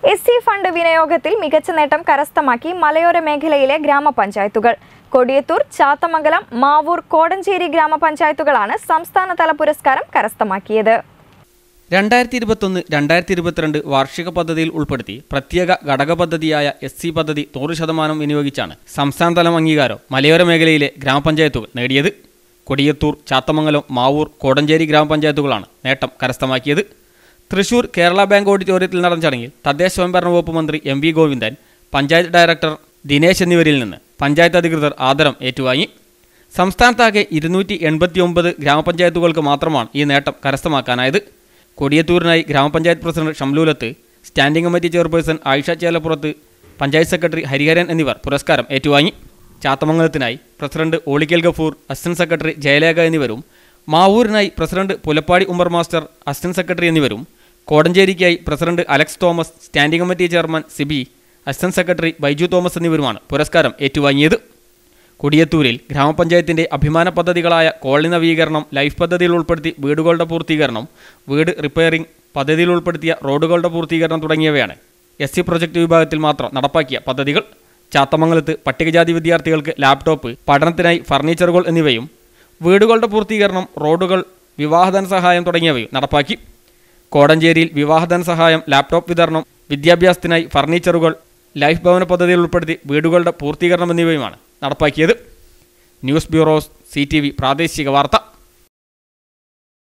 S C fund വിനിയോഗത്തിൽ മികച്ച നേട്ടം കരസ്ഥമാക്കി മലയോര മേഖലയിലെ ഗ്രാമപഞ്ചായത്തുകൾ കൊടിയത്തൂർ ചാത്തമംഗലം മാവൂർ കോടഞ്ചേരി ഗ്രാമപഞ്ചായത്തുകളാണ് സംസ്ഥാനതല പുരസ്കാരം കരസ്ഥമാക്കിയത് രണ്ടായിരത്തി ഇരുപത്തൊന്ന് രണ്ടായിരത്തി ഇരുപത്തിരണ്ട് വാർഷിക പദ്ധതിയിൽ ഉൾപ്പെടുത്തി പ്രത്യേക ഘടക പദ്ധതിയായ എസ് സി പദ്ധതി നൂറ് ശതമാനം വിനിയോഗിച്ചാണ് സംസ്ഥാനതലം അംഗീകാരം മലയോര മേഖലയിലെ ഗ്രാമപഞ്ചായത്തുകൾ നേടിയത് കൊടിയത്തൂർ ചാത്തമംഗലം മാവൂർ കോടഞ്ചേരി ഗ്രാമപഞ്ചായത്തുകളാണ് നേട്ടം കരസ്ഥമാക്കിയത് തൃശൂർ കേരള ബാങ്ക് ഓഡിറ്റോറിയത്തിൽ നടന്ന ചടങ്ങിൽ തദ്ദേശ സ്വയംഭരണ വകുപ്പ് മന്ത്രി എം വി ഗോവിന്ദൻ പഞ്ചായത്ത് ഡയറക്ടർ ദിനേശ് എന്നിവരിൽ നിന്ന് പഞ്ചായത്ത് അധികൃതർ ആദരം ഏറ്റുവാങ്ങി സംസ്ഥാനത്താകെ ഇരുന്നൂറ്റി എൺപത്തി ഒമ്പത് ഗ്രാമപഞ്ചായത്തുകൾക്ക് മാത്രമാണ് ഈ നേട്ടം കരസ്ഥമാക്കാനായത് കൊടിയത്തൂരിനായി grama panchayat president Shamlulath standing committee chairperson Ayisha Chelappurath panchayat secretary Hariharan എന്നിവർ പുരസ്കാരം ഏറ്റുവാങ്ങി ചാത്തമംഗലത്തിനായി president Olikkal Gafoor assistant secretary Jayalekha എന്നിവരും മാവൂരിനായി president Pulappadi Umar master assistant secretary എന്നിവരും കോടഞ്ചേരിക്കായി president Alex Thomas standing committee chairman Sibi assistant secretary Baiju Thomas എന്നിവരുമാണ് പുരസ്കാരം ഏറ്റുവാങ്ങിയത് കൊടിയത്തൂരിൽ ഗ്രാമപഞ്ചായത്തിന്റെ അഭിമാന പദ്ധതികളായ കോളനി നവീകരണം ലൈഫ് പദ്ധതിയിൽ ഉൾപ്പെടുത്തി വീടുകളുടെ പൂർത്തീകരണം വീട് റിപ്പയറിംഗ് പദ്ധതിയിൽ ഉൾപ്പെടുത്തിയ റോഡുകളുടെ പൂർത്തീകരണം തുടങ്ങിയവയാണ് എസ് സി പ്രൊജക്ട് വിഭാഗത്തിൽ മാത്രം നടപ്പാക്കിയ പദ്ധതികൾ ചാത്തമംഗലത്ത് പട്ടികജാതി വിദ്യാർത്ഥികൾക്ക് ലാപ്ടോപ്പ് പഠനത്തിനായി ഫർണിച്ചറുകൾ എന്നിവയും വീടുകളുടെ പൂർത്തീകരണം റോഡുകൾ വിവാഹധന സഹായം തുടങ്ങിയവയും നടപ്പാക്കി കോടഞ്ചേരിയിൽ വിവാഹധന സഹായം ലാപ്ടോപ്പ് വിതരണം വിദ്യാഭ്യാസത്തിനായി ഫർണിച്ചറുകൾ ലൈഫ് ഭവന പദ്ധതിയിൽ ഉൾപ്പെടുത്തി വീടുകളുടെ പൂർത്തീകരണം എന്നിവയുമാണ് നടപ്പാക്കിയത് ന്യൂസ് ബ്യൂറോസ് സി പ്രാദേശിക വാർത്ത